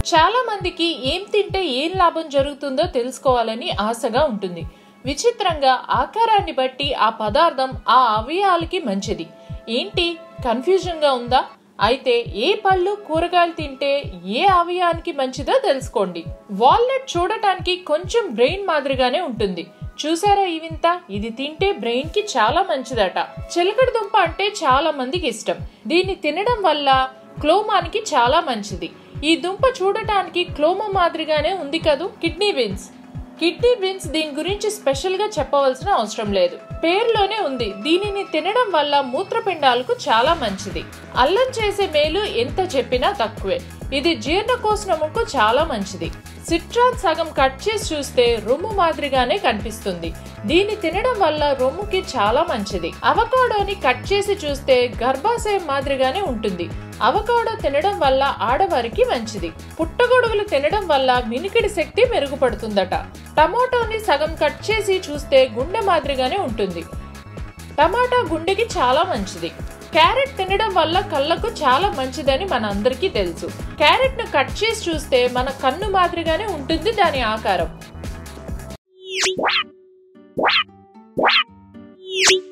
చాలా మందికి ఏం తింటే ఏం లాభం జరుగుతుందో తెలుసుకోవాలని ఆశగా ఉంటుంది విచిత్రంగా ఆకారాన్ని బట్టి ఆ పదార్థం ఆ అవయవాలకి మంచిది ఏంటి కన్ఫ్యూజన్ గా ఉందా అయితే ఏ పళ్ళు కూరగాయలు తింటే ఏ అవయవానికి మంచిదో తెలుసుకోండి వాల్నట్ చూడటానికి కొంచెం బ్రెయిన్ మాదిరిగానే ఉంటుంది చూసారా ఈ వింత ఇది తింటే బ్రెయిన్ కి చాలా మంచిదట చిలకడ దుంప అంటే చాలా మందికి ఇష్టం దీన్ని తినడం వల్ల క్లోమానికి చాలా మంచిది ఈ దుంప చూడటానికి క్లోమా మాదిరిగానే ఉంది కదూ కిడ్నీ బీన్స్ కిడ్నీ బీన్స్ దీని గురించి స్పెషల్ గా చెప్పవలసిన అవసరం లేదు పేరులోనే ఉంది దీనిని తినడం వల్ల మూత్రపిండాలకు చాలా మంచిది అల్లం చేసే మేలు ఎంత చెప్పినా తక్కువే ఇది జీర్ణకోశనముకు చాలా మంచిది సిట్రాన్ సగం కట్ చేసి చూస్తే రొమ్ము మాదిరిగానే కనిపిస్తుంది దీన్ని తినడం వల్ల రొమ్ముకి చాలా మంచిది అవకాడోని కట్ చేసి చూస్తే గర్భాశయం మాదిరిగానే ఉంటుంది అవకాడో తినడం వల్ల ఆడవారికి మంచిది పుట్టగొడుగులు తినడం వల్ల మినికిడి శక్తి మెరుగుపడుతుందట టమాటోని సగం కట్ చేసి చూస్తే గుండె మాదిరిగానే ఉంటుంది టమాటా గుండెకి చాలా మంచిది క్యారెట్ తినడం వల్ల కళ్ళకు చాలా మంచిదని మన అందరికీ తెలుసు క్యారెట్ ను కట్ చేసి చూస్తే మన కన్ను మాదిరిగానే ఉంటుంది దాని ఆకారం